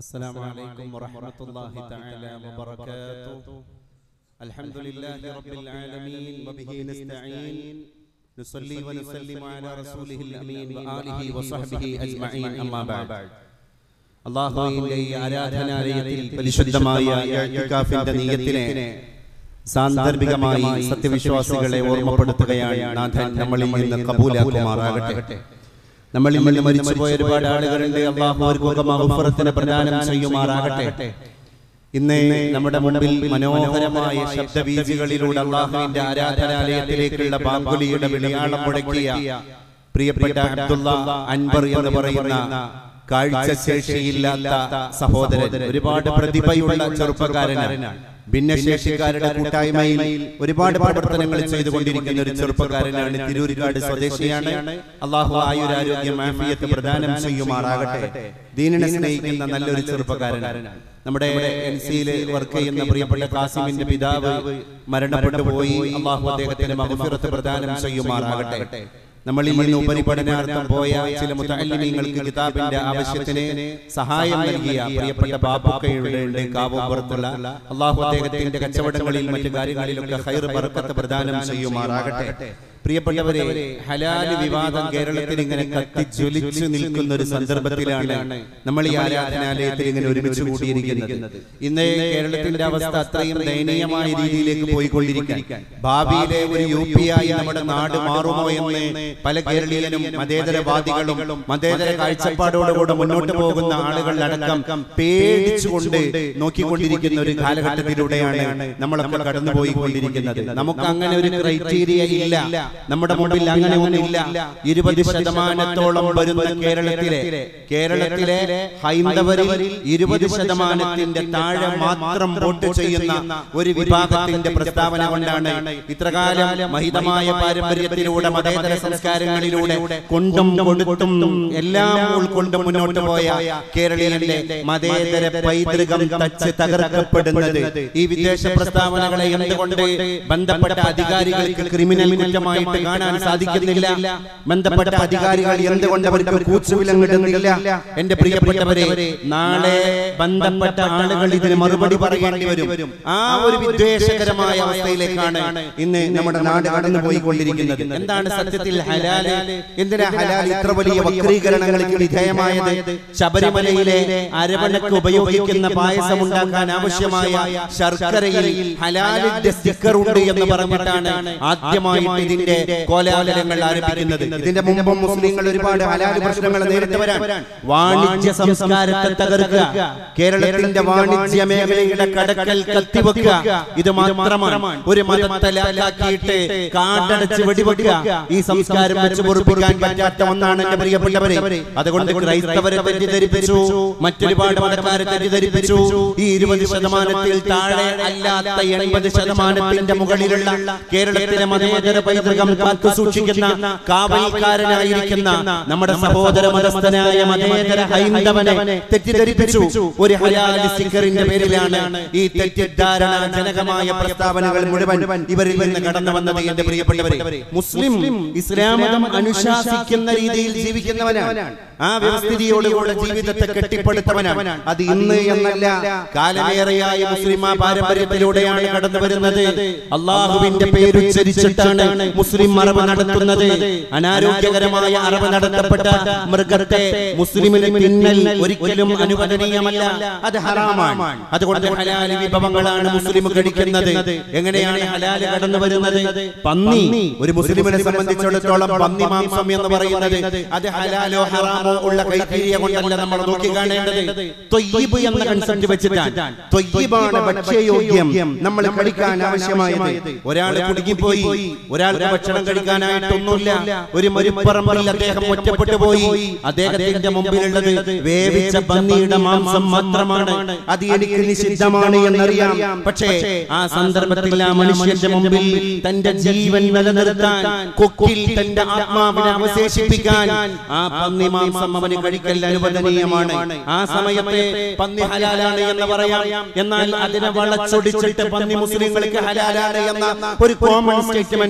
السلام عليكم ورحمة الله تعالى وبركاته الحمد لله رب العالمين وبه نستعين نصلي ونسلم على رسوله الأمين وآله وصحبه أجمعين أما بعد അള്ളാഹുവിന്റെ ഈ ആരാധനാലയത്തിൽ പരിശുദ്ധമായ ഇഅ്തികാഫിന്റെ നീയത്തിനെ സാന്ദർഭികമായി സത്യവിശ്വാസികളെ ഓർമ്മപ്പെടുത്തുകയാണ് നാഥൻ നമ്മളിൽ നിന്ന് കബൂലാക്കുമാറാകട്ടെ നമ്മളിൽ നിന്ന് മരിച്ചുപോയ ഒരുപാട് ആളുകളുണ്ട് അള്ളാഹു അവർക്കൊക്കെ മഹഫറത്തിന് പ്രദാനം ചെയ്യുമാറാകട്ടെ ഇന്ന് നമ്മുടെ മുമ്പിൽ മനോഹരമായ ശബ്ദവീചികളിലൂടെ അള്ളാഹുവിന്റെ ആരാധനാലയത്തിലേക്കുള്ള ബാങ്കുലിയുടെ വിളിയാളം മുഴക്കിയ പ്രിയപ്പെട്ട അബ്ദുള്ള അൻവർ എന്ന് പറയുന്ന കാഴ്ചശേഷിയില്ലാത്ത സഹോദരൻ ഒരുപാട് പ്രതിഭയുള്ള ചെറുപ്പക്കാരനാണ് ഭിന്നശേഷിക്കാരുടെ കൂട്ടായ്മയിൽ ഒരുപാട് പ്രവർത്തനങ്ങൾ ചെയ്തുകൊണ്ടിരിക്കുന്ന ഒരു ചെറുപ്പക്കാരനാണ് തിരൂരിക്കാട് സ്വദേശിയാണ് അള്ളാഹു ആയുരാരോഗ്യം ആഫിയത്ത് പ്രദാനം ചെയ്യുമാറാകട്ടെ ദീനിനെ സ്നേഹിക്കുന്ന നല്ലൊരു ചെറുപ്പക്കാരനാണ് നമ്മുടെ എൻ സിയിൽ വർക്ക് ചെയ്യുന്ന പ്രിയപ്പെട്ട കാസിമിന്റെ പിതാവ് മരണപ്പെട്ടു പോയി അള്ളാഹു അദ്ദേഹത്തിന് മഹഫിറത്ത് പ്രദാനം ചെയ്യുമാറാകട്ടെ നമ്മളിൽ നിന്ന് ഉപരിപഠനാർത്ഥം പോയ ചില മുത്തല്ലിമീങ്ങൾക്ക് കിതാബിന്റെ ആവശ്യത്തിന് സഹായം നൽകിയ പ്രിയപ്പെട്ട ബാബുക്കയുടെ കാവുപുറത്തുള്ള അള്ളാഹു അദ്ദേഹത്തിന്റെ കച്ചവടങ്ങളിൽ മറ്റു കാര്യങ്ങളിലൊക്കെ ഹൈർ ബർക്കത്ത് പ്രദാനം ചെയ്യുമാറാകട്ടെ പ്രിയപ്പെട്ടവരെ ഹലാല് വിവാദം കേരളത്തിൽ ഇങ്ങനെ കത്തി ജ്വലിച്ചു നിൽക്കുന്ന ഒരു സന്ദർഭത്തിലാണ് നമ്മൾ ഈ ആരാധനാലയത്തിൽ ഇങ്ങനെ ഒരുമിച്ച് കൂടിയിരിക്കുന്നത് ഇന്ന് കേരളത്തിന്റെ അവസ്ഥ അത്രയും ദയനീയമായ രീതിയിലേക്ക് പോയിക്കൊണ്ടിരിക്കാൻ ഭാവിയിലെ ഒരു യു പി ആയി നമ്മുടെ നാട് മാറുമോ എന്ന് പല കേരളീയനും മതേതരവാദികളും മതേതര കാഴ്ചപ്പാടോടുകൂടെ മുന്നോട്ട് പോകുന്ന ആളുകൾ അടക്കം പേടിച്ചുകൊണ്ട് നോക്കിക്കൊണ്ടിരിക്കുന്ന ഒരു കാലഘട്ടത്തിലൂടെയാണ് നമ്മളൊക്കെ കടന്നുപോയിക്കൊണ്ടിരിക്കുന്നത് നമുക്ക് അങ്ങനെ ഒരു ക്രൈറ്റീരിയ ഇല്ല നമ്മുടെ മുമ്പിൽ അങ്ങനെ ഒന്നില്ല ഇരുപത് ശതമാനത്തോളം വരുന്ന കേരളത്തിലെ കേരളത്തിലെ ഹൈന്ദവരിൽ ഇരുപത് ശതമാനത്തിന്റെ താഴെ മാത്രം വോട്ട് ചെയ്യുന്ന ഒരു വിഭാഗത്തിന്റെ പ്രസ്താവന കൊണ്ടാണ് ഇത്രകാലം മഹിതമായ പാരമ്പര്യത്തിലൂടെ മതേതര സംസ്കാരങ്ങളിലൂടെ കൊണ്ടും കൊടുത്തും എല്ലാം ഉൾക്കൊണ്ട് മുന്നോട്ട് പോയ കേരളീയന്റെ മതേതര പൈതൃകം തച്ച് തകർക്കപ്പെടുന്നത് ഈ വിദേശ പ്രസ്താവനകളെ എന്തുകൊണ്ട് ബന്ധപ്പെട്ട അധികാരികൾക്ക് ക്രിമിനൽ കുറ്റമായിട്ട് കാണാൻ സാധിക്കുന്നില്ല ബന്ധപ്പെട്ട അധികാരികൾ എന്തുകൊണ്ട് അവർക്ക് കൂച്ചുവിലങ്ങിടുന്നില്ല എന്റെ പ്രിയപ്പെട്ടവരെ നാളെ ബന്ധപ്പെട്ട ആളുകൾ ഇതിന് മറുപടി പറയേണ്ടി വരും ആ ഒരു വിദ്വേഷകരമായ അവസ്ഥയിലേക്കാണ് ഇന്ന് നമ്മുടെ നാട് കടന്നു പോയിക്കൊണ്ടിരിക്കുന്നത് എന്താണ് സത്യത്തിൽ ഹലാല് എന്തിനാ ഹലാൽ ഇത്ര വലിയ വക്രീകരണങ്ങൾക്ക് വിധേയമായത് ശബരിമലയിലെ അരവണക്ക് ഉപയോഗിക്കുന്ന പായസം ഉണ്ടാക്കാൻ ആവശ്യമായ ശർക്കരയിൽ ഹലാലിന്റെ സ്റ്റിക്കർ ഉണ്ട് എന്ന് പറഞ്ഞിട്ടാണ് ആദ്യമായിട്ട് ഇതിന്റെ കോലാഹലങ്ങൾ ആരംഭിക്കുന്നത് ഇതിന്റെ മുമ്പും മുസ്ലിങ്ങൾ ഒരുപാട് ഹലാൽ പ്രശ്നങ്ങൾ നേരിട്ട് വരാൻ വാണിജ്യ സംസ്കാരത്തെ തകർക്കുക കേരളത്തിന്റെ വാണിജ്യ മേഖലയുടെ കടക്കൽ കത്തിവെക്കുക ഇത് മാത്രമാണ് ഒരു മതത്തെ ലാക്കാക്കിയിട്ട് കാടടച്ച് വെടിവെക്കുക ഈ സംസ്കാരം വെച്ച് പൊറുപ്പിക്കാൻ പറ്റാത്ത ഒന്നാണ് എന്റെ പ്രിയപ്പെട്ടവരെ അതുകൊണ്ട് ക്രൈസ്തവരെ തെറ്റിദ്ധരിപ്പിച്ചു മറ്റൊരുപാട് മതക്കാരെ തെറ്റിദ്ധരിപ്പിച്ചു ഈ ഇരുപത് ശതമാനത്തിൽ താഴെ അല്ലാത്ത എൺപത് ശതമാനത്തിന്റെ മുകളിലുള്ള കേരളത്തിലെ മതേതര പൈതൃകം കാത്തു സൂക്ഷിക്കുന്ന കാവൽക്കാരനായിരിക്കുന്ന നമ്മുടെ സഹോദര മതസ്ഥനായ മതേതര ഹൈന്ദവനെ തെറ്റിദ്ധരിപ്പിച്ചു ഒരു ഹലാലി സ്റ്റിക്കറിന്റെ പേരിലാണ് ഈ തെറ്റിദ്ധാരണ ജനകമായ പ്രസ്താവനകൾ മുഴുവൻ ഇവരിൽ നിന്ന് കടന്നു വന്നത് എന്റെ പ്രിയപ്പെട്ടവരെ മുസ്ലിം ഇസ്ലാം മതം അനുശാസിക്കുന്ന രീതിയിൽ ജീവിക്കുന്നവനാണ് ആ വ്യവസ്ഥിതിയോടുകൂടെ ജീവിതത്തെ കെട്ടിപ്പടുത്തവനാണ് അത് ഇന്ന് എന്നല്ല കാലമേറെയായ മുസ്ലിം ആ പാരമ്പര്യത്തിലൂടെയാണ് കടന്നു വരുന്നത് അള്ളാഹുവിന്റെ പേരുച്ചരിച്ചിട്ടാണ് മുസ്ലിം മറവ് നടത്തുന്നത് അനാരോഗ്യകരമായ അറവ് നടത്തപ്പെട്ട മൃഗത്തെ മുസ്ലിമിന് തിന്നൽ ഒരിക്കലും അനുവദനീയമല്ല അത് ഹറാമാണ് അതുകൊണ്ട് ഹലാല് വിഭവങ്ങളാണ് മുസ്ലിം കഴിക്കുന്നത് എങ്ങനെയാണ് ഹലാല് കടന്നു വരുന്നത് പന്നി ഒരു മുസ്ലിമിനെ സംബന്ധിച്ചിടത്തോളം പന്നി മാംസം എന്ന് പറയുന്നത് അത് ഹലാലോ ഹറാമോ ഉള്ള ക്രൈറ്റീരിയ കൊണ്ടല്ല നമ്മൾ നോക്കി കാണേണ്ടത് തൊയ്യിബ് എന്ന കൺസെപ്റ്റ് വെച്ചിട്ടാണ് തൊയ്യിബാണ് ഭക്ഷ്യയോഗ്യം നമ്മൾ കഴിക്കാൻ ആവശ്യമായത് ഒരാൾ കുടുങ്ങിപ്പോയി ഒരാൾക്ക് ഭക്ഷണം കഴിക്കാനായിട്ടൊന്നുമില്ല ഒരു മരുപ്പറമ്പിൽ അദ്ദേഹം ഒറ്റപ്പെട്ടു പോയി അദ്ദേഹത്തിന്റെ മുമ്പിലുള്ളത് വേവിച്ച പന്നിയുടെ മാംസം മാത്രമാണ് അത് എനിക്ക് നിഷിദ്ധമാണ് എന്നറിയാം പക്ഷേ ആ സന്ദർഭത്തിൽ ആ മനുഷ്യന്റെ മുമ്പിൽ തന്റെ ജീവൻ നിലനിർത്താൻ കൊക്കിൽ തന്റെ ആത്മാവിനെ അവശേഷിപ്പിക്കാൻ ആ പന്നി മാംസം അവന് കഴിക്കൽ അനുവദനീയമാണ് ആ സമയത്തെ പന്നി ഹലാലാണ് എന്ന് പറയാം എന്നാൽ അതിനെ വളച്ചൊടിച്ചിട്ട് പന്നി മുസ്ലിങ്ങൾക്ക് ഹലാലാണ് എന്ന ഒരു കോമൺ സ്റ്റേറ്റ്മെന്റ്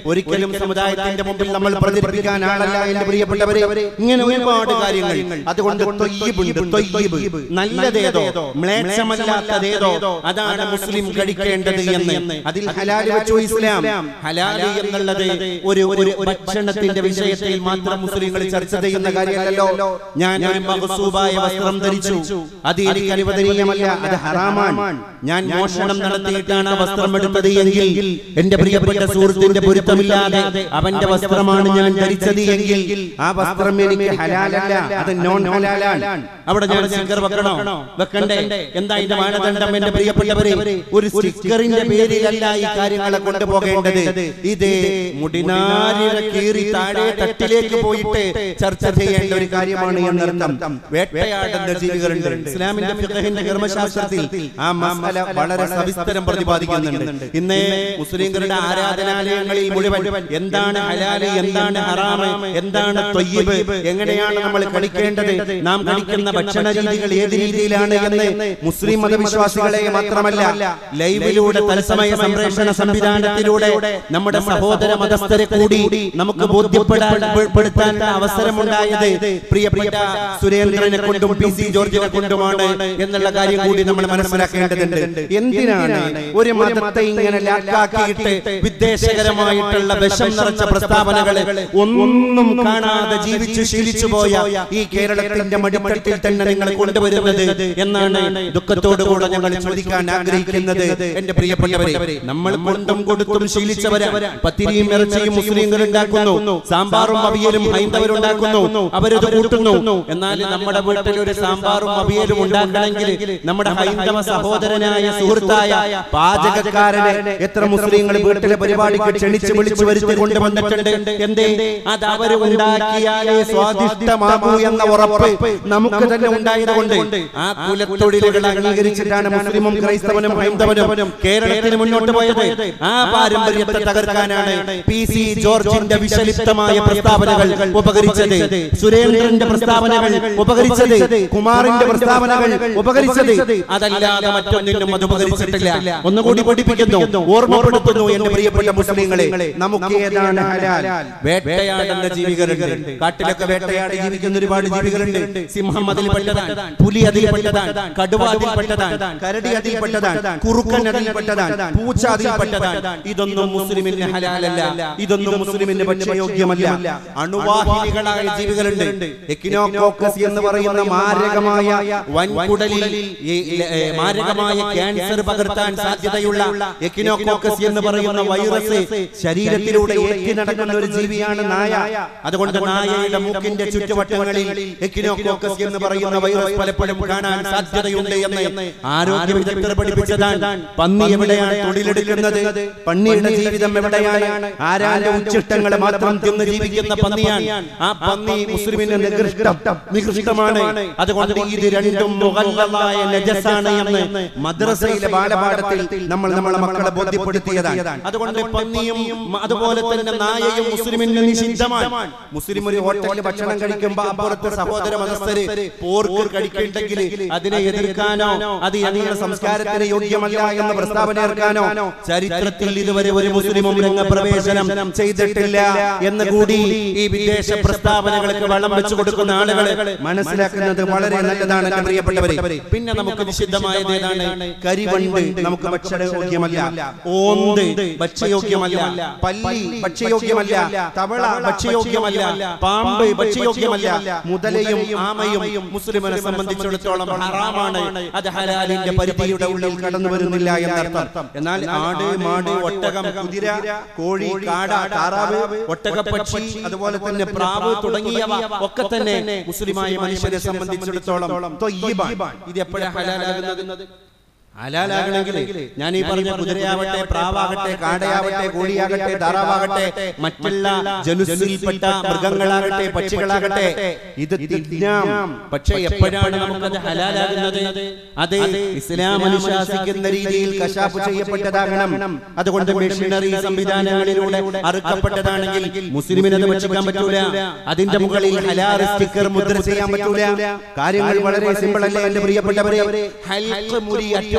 ഒരിക്കലും സമുദായത്തിന്റെ മുമ്പിൽ നമ്മൾ പ്രചരിപ്പിക്കാൻ ആളല്ല എന്റെ പ്രിയപ്പെട്ടവരെ ഇങ്ങനെ ഒരുപാട് കാര്യങ്ങൾ അതുകൊണ്ട് തൊയ്യിബുണ്ട് തൊയ്യിബ് നല്ലതേതോ മ്ലേച്ഛമല്ലാത്തതേതോ അതാണ് മുസ്ലിം കഴിക്കേണ്ടത് എന്ന് അതിൽ ഹലാൽ വെച്ചു ഇസ്ലാം ഹലാൽ എന്നുള്ളത് ഒരു ഒരു ഭക്ഷണത്തിന്റെ വിഷയത്തിൽ മാത്രം മുസ്ലിങ്ങൾ ചർച്ച ചെയ്യുന്ന കാര്യമല്ലല്ലോ ഞാൻ ഒരു മഹസൂബായ വസ്ത്രം ധരിച്ചു അത് എനിക്ക് അനുവദനീയമല്ല അത് ഹറാമാണ് ഞാൻ മോഷണം നടത്തിയിട്ടാണ് ആ വസ്ത്രം എടുത്തത് എങ്കിൽ എന്റെ പ്രിയപ്പെട്ട സുഹൃത്തിന്റെ പൊരുത്തമില്ലാതെ അവന്റെ വസ്ത്രമാണ് ഞാൻ ധരിച്ചത് എങ്കിൽ ആ വസ്ത്രം എനിക്ക് ഹലാലല്ല അത് നോൺ ഹലാലാണ് അവിടെ ഞാൻ സ്റ്റിക്കർ വെക്കണോ വെക്കണ്ടേ എന്താ ഇതിന്റെ മാനദണ്ഡം എന്റെ പ്രിയപ്പെട്ടവരെ ഒരു സ്റ്റിക്കറിന്റെ പേരിലല്ല ഈ കാര്യങ്ങളെ കൊണ്ടുപോകേണ്ടത് ഇത് മുടിനാരിഴ കീറി താഴെ തട്ടിലേക്ക് പോയിട്ട് ചർച്ച ചെയ്യേണ്ട ഒരു കാര്യമാണ് എന്നർത്ഥം വേട്ടയാടുന്ന ജീവികളുണ്ട് ഇസ്ലാമിന്റെ ഫിഖഹിന്റെ കർമ്മശാസ്ത്രത്തിൽ ആ മസല വളരെ സവിസ്തരം പ്രതിപാദിക്കുന്നുണ്ട് ഇന്ന് മുസ്ലിങ്ങളുടെ ആരാധനാലയങ്ങളിൽ മുഴുവൻ എന്താണ് ഹലാല് എന്താണ് ഹറാമ് എന്താണ് തൊയ്യബ് എങ്ങനെയാണ് നമ്മൾ കളിക്കേണ്ടത് നാം കളിക്കുന്ന ഭക്ഷണ രീതികൾ ഏത് രീതിയിലാണ് എന്ന് മുസ്ലിം മതവിശ്വാസികളെ മാത്രമല്ല ലൈവിലൂടെ തത്സമയ സംപ്രേഷണ സംവിധാനത്തിലൂടെ നമ്മുടെ സഹോദര മതസ്ഥരെ കൂടി നമുക്ക് ബോധ്യപ്പെടാൻ പെടുത്താൻ അവസരമുണ്ടായത് പ്രിയപ്പെട്ട സുരേന്ദ്രനെ കൊണ്ടും പി സി ജോർജിനെ കൊണ്ടുമാണ് എന്നുള്ള കാര്യം കൂടി നമ്മൾ മനസ്സിലാക്കേണ്ടതുണ്ട് എന്തിനാണ് ഒരു മതത്തെ ഇങ്ങനെ ലാക്കാക്കിയിട്ട് വിദ്വേഷകരമായിട്ടുള്ള വിഷം നിറച്ച പ്രസ്താവനകൾ ഒന്നും കാണാതെ ജീവിച്ചു ശീലിച്ചു പോയ ഈ കേരളത്തിന്റെ മടിമടിത്തിൽ തന്നെ നിങ്ങൾ കൊണ്ടുവരുന്നത് എന്നാണ് ദുഃഖത്തോടുകൂടെ ഞങ്ങൾ ചോദിക്കാൻ ആഗ്രഹിക്കുന്നത് എന്റെ പ്രിയപ്പെട്ടവരെ നമ്മൾ കൊണ്ടും കൊടുത്തും ശീലിച്ചവരാ പത്തിരിയും ഇറച്ചിയും മുസ്ലിങ്ങൾ ഉണ്ടാക്കുന്നു സാമ്പാറും അവിയലും ഹൈന്ദവരുണ്ടാക്കുന്നു അവരത് കൂട്ടുന്നു എന്നാൽ നമ്മുടെ വീട്ടിൽ ഒരു സാമ്പാറും അവിയലും ഉണ്ടാക്കണമെങ്കിൽ നമ്മുടെ ഹൈന്ദവ സഹോദരനായ സുഹൃത്തായ പാചകക്കാരനെ എത്ര മുസ്ലിങ്ങൾ വീട്ടിലെ പരിപാടിക്ക് ക്ഷണിച്ച് വിളിച്ചു വരുത്തി കൊണ്ടുവന്നിട്ടുണ്ട് എന്തേ അത് അവർ ഉണ്ടാക്കിയാലേ സ്വാദിഷ്ടമാകൂ എന്ന ഉറപ്പ് നമുക്ക് തന്നെ ഉണ്ടായതുകൊണ്ട് ആ കുലത്തൊഴിലുകൾ അംഗീകരിച്ചിട്ടാണ് മുസ്ലിമും ക്രൈസ്തവനും ഹൈന്ദവനും കേരളത്തിന് മുന്നോട്ട് പോയത് ആ പാരമ്പര്യത്തെ തകർക്കാനാണ് പി സി ജോർജിന്റെ വിഷലിപ്തമായ പ്രസ്താവനകൾ ഉപകരിച്ചത് സുരേന്ദ്രന്റെ പ്രസ്താവനകൾ ഉപകരിച്ചത് കുമാറിന്റെ പ്രസ്താവനകൾ ഉപകരിച്ചത് അതല്ലാതെ മറ്റൊന്നിനും അത് ഉപകരിച്ചിട്ടില്ല ഒന്നുകൂടി പഠിപ്പിക്കുന്നു ഓർമ്മപ്പെടുത്തുന്നു എന്റെ പ്രിയപ്പെട്ട മുസ്ലിങ്ങളെ നമുക്ക് ഏതാണ് ഹലാൽ വേട്ടയാടുന്ന ജീവികളുണ്ട് കാട്ടിലൊക്കെ വേട്ടയാടി ജീവിക്കുന്ന ഒരുപാട് ജീവികളുണ്ട് സിംഹം അതിൽപ്പെട്ടതാണ് പുലി അതിൽപ്പെട്ടതാണ് കടുവ അതിൽപ്പെട്ടതാണ് കരടി അതിൽപ്പെട്ടതാണ് കുറുക്കൻ അതിൽപ്പെട്ടതാണ് പൂച്ച അതിൽപ്പെട്ടതാണ് ഇതൊന്നും മുസ്ലിമിന് ഹലാലല്ല ഇതൊന്നും മുസ്ലിമിന് ഭക്ഷ്യയോഗ്യമല്ല അണുവാഹിനികളായ ജീവികളുണ്ട് എക്കിനോകോക്കസ് എന്ന് പറയുന്ന മാരകമായ വൻകുടലിൽ ഈ, ഏ, മാരകമായ ക്യാൻസർ പകർത്താൻ സാധ്യതയുള്ള എക്കിനോകോക്കസ് എന്ന് പറയുന്ന വൈറസ് ശരീരത്തിലൂടെ ഏറ്റി നടക്കുന്ന ഒരു ജീവിയാണ് നായ അതുകൊണ്ട് നായയുടെ മൂക്കിന്റെ ചുറ്റുവട്ടങ്ങളിൽ എക്കിനോകോക്കസ് എന്ന് പറയുന്ന വൈറസ് പലപ്പോഴും കാണാൻ സാധ്യതയുണ്ട് എന്ന് ആരോഗ്യ വിദഗ്ധർ പഠിപ്പിച്ചതാണ് പന്നി എവിടെയാണ് തൊഴിലെടുക്കുന്നത് പന്നിയുടെ ജീവിതം എവിടെയാണ് ആരാന്റെ ഉച്ചിഷ്ടങ്ങളെ മാത്രം തിന്ന് ജീവിക്കുന്ന പന്നിയാണ് ആ പന്നി മുസ്ലിമിന് നികൃഷ്ടം നികൃഷ്ടമാണ് അതുകൊണ്ട് ഇത് രണ്ടും മുഗല്ലമായ നജസാണ് എന്ന് മദ്രസയിലെ ബാലപാഠത്തിൽ നമ്മൾ നമ്മളെ മക്കളെ ബോധ്യപ്പെടുത്തിയതാണ് അതുകൊണ്ട് പന്നിയും മ- അതുപോലെ തന്നെ നായയും മുസ്ലിമിന് നിഷിദ്ധമാണ് മുസ്ലിം ഒരു ഹോട്ടലിൽ ഭക്ഷണം കഴിക്കുമ്പോ അപ്പുറത്തെ സഹോദര മതസ്ഥര് പോർക്ക് കഴിക്കണ്ടെങ്കിൽ അതിനെ എതിർക്കാനോ അത് ഞങ്ങളുടെ സംസ്കാരത്തിന് യോഗ്യമല്ല എന്ന പ്രസ്താവന ഇറക്കാനോ ചരിത്രത്തിൽ ഇതുവരെ ഒരു മുസ്ലിമും രംഗപ്രവേശനം ചെയ്തിട്ടില്ല എന്ന് കൂടി ഈ വിദേശ പ്രസ്താവനകൾക്ക് വളം വെച്ചു കൊടുക്കുന്ന ആളുകൾ മനസ്സിലാക്കുന്നത് വളരെ നല്ലതാണ് എന്റെ പ്രിയപ്പെട്ടവരെ പിന്നെ നമുക്ക് നിഷിദ്ധമായത് ഏതാണ് കരിവണ്ട് നമുക്ക് ഭക്ഷ്യയോഗ്യമല്ല ഓന്ത് ഭക്ഷ്യയോഗ്യമല്ല പല്ലി ഭക്ഷ്യയോഗ്യമല്ല തവള ഭക്ഷ്യയോഗ്യമല്ല പാമ്പ് ഭക്ഷ്യയോഗ്യമല്ല മുതലയും ആമയും മുസ്ലിമിനെ സംബന്ധിച്ചിടത്തോളം ഹറാമാണ് അത് ഹലാലിന്റെ പരിധിയുടെ ഉള്ളിൽ കടന്നു വരുന്നില്ല എന്നർത്ഥം എന്നാൽ ആട് മാട് ഒട്ടകം കുതിര കോഴി കാട താറാവ് ഒട്ടകപ്പക്ഷി അതുപോലെ തന്നെ പ്രാവ് തുടങ്ങിയവ ഒക്കെ തന്നെ മുസ്ലിമായ മനുഷ്യരെ സംബന്ധിച്ചിടത്തോളം ത്വയ്യിബാണ്. ഇത് എപ്പോഴാണ് ഹലാലാകുന്നത് ഹലാലാകണമെങ്കിൽ ഞാൻ ഈ പറഞ്ഞ കുതിരയാവട്ടെ പ്രാവാകട്ടെ കാടയാവട്ടെ കോഴിയാകട്ടെ താറാവാകട്ടെ മറ്റുള്ള ജനുസിൽപ്പെട്ട മൃഗങ്ങളാകട്ടെ പക്ഷികളാകട്ടെ ഇത് തിന്നാം പക്ഷെ എപ്പോഴാണ് നമുക്കത് ഹലാലാകുന്നത് അത് ഇസ്ലാം അനുശാസിക്കുന്ന രീതിയിൽ കശാപ്പ് ചെയ്യപ്പെട്ടതാകണം അതുകൊണ്ട് മെഷീനറി സംവിധാനങ്ങളിലൂടെ അറുക്കപ്പെട്ടതാണെങ്കിൽ മുസ്ലിമിന് അത് ഭക്ഷിക്കാൻ പറ്റൂല അതിന്റെ മുകളിൽ ഹലാൽ സ്റ്റിക്കർ മുദ്ര ചെയ്യാൻ പറ്റൂല കാര്യങ്ങൾ വളരെ സിമ്പിൾ അല്ലേ എന്റെ പ്രിയപ്പെട്ടവരെ ഹൽക്ക് മുരി അറ്റുപോലെ